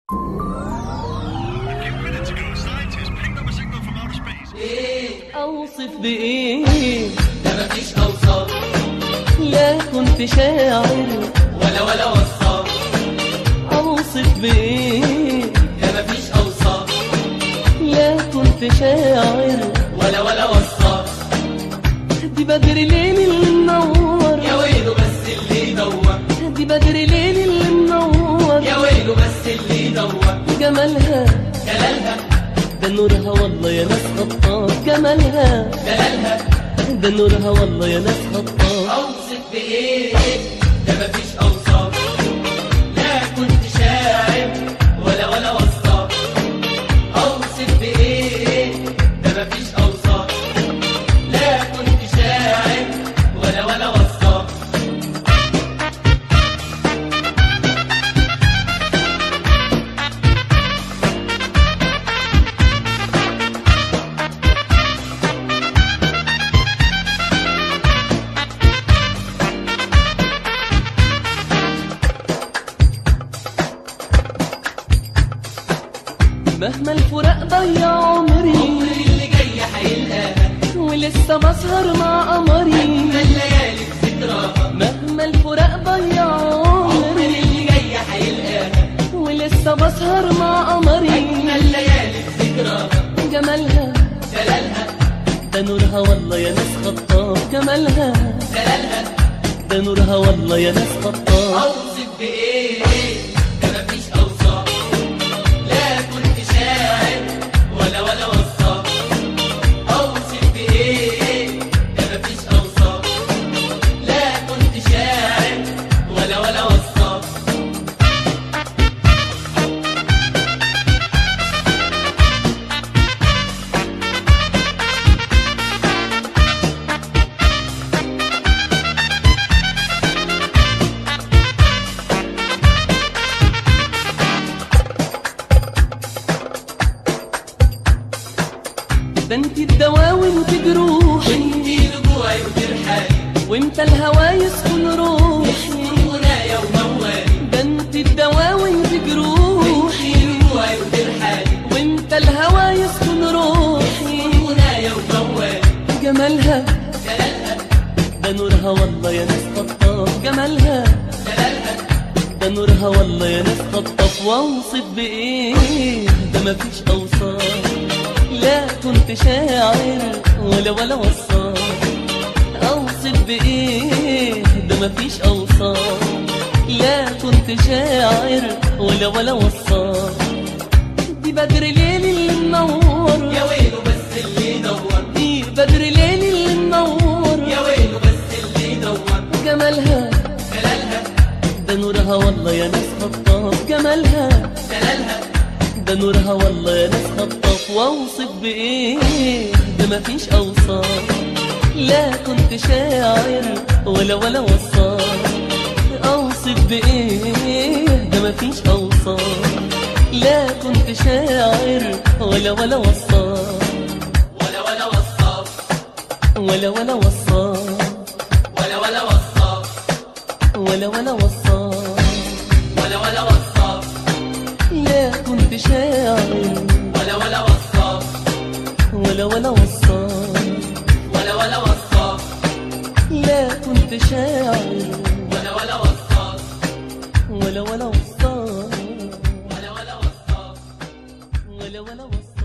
اوصف بايه ده مفيش اوصاف لا كنت شاعر ولا ولا وصاف اوصف بايه ده مفيش اوصاف لا كنت شاعر ولا ولا وصاف دي بدر ليل اللي منور يا ويله بس اللي يدور دي بدر ليل اللي منور يا ويله بس اللي يدور جمالها جلالها ده نورها والله يا ناس خطاف جمالها جلالها ده نورها والله يا ناس خطاف اوصف بايه ده مفيش اوصاف لا كنت شاعر ولا ولا وصاف اوصف بايه ده مفيش اوصاف لا كنت شاعر ولا ولا وصاف مهما الفراق ضيع عمري عمري اللي جاي هيلقاها ولسه بسهر مع قمري الليالي بذكراها مهما الفراق ضيع عمري عمري اللي جاي هيلقاها ولسه بسهر مع قمري الليالي بذكراها جمالها جلالها ده نورها والله يا ناس خطاف جمالها جلالها ده نورها والله يا ناس خطاف اوصف بايه ده مفيش اوصاف لا كنت شاعر ولا ولا وصاف اوصف بايه ده مفيش اوصاف لا كنت شاعر ولا ولا وصاف ده انت الدواء وانت جروحي انتي رجوعي وترحالي وانت الهوى يسكن روحي منايا وموالي ده انت الدواء وانت جروحي انتي رجوعي وترحالي وانت الهوى يسكن روحي منايا وموالي جمالها جلالها ده نورها والله يا ناس خطاف جمالها جلالها ده نورها والله يا ناس خطاف واوصف بايه ده مفيش اوصاف لا كنت شاعر ولا ولا وصاف اوصف بايه ده مفيش اوصاف لا كنت شاعر ولا ولا وصاف دي بدر ليل اللي منور يا ويله بس اللي يدور دي بدر ليل اللي منور يا ويله بس اللي يدور جمالها جلالها ده نورها والله يا ناس خطاف جمالها جلالها ده نورها والله يا ناس خطاف واوصف بايه ده مفيش اوصاف لا كنت شاعر ولا ولا وصاف اوصف بايه ده مفيش اوصاف لا كنت شاعر ولا ولا وصاف ولا ولا وصاف ولا ولا وصاف ولا ولا وصاف ولا ولا وصاف ولا ولا وصاف لا كنت شاعر ولا ولا وصاف ولا ولا وصاف ولا ولا وصاف لا كنت شاعر ولا ولا وصاف ولا ولا وصاف ولا ولا وصاف ولا ولا وصاف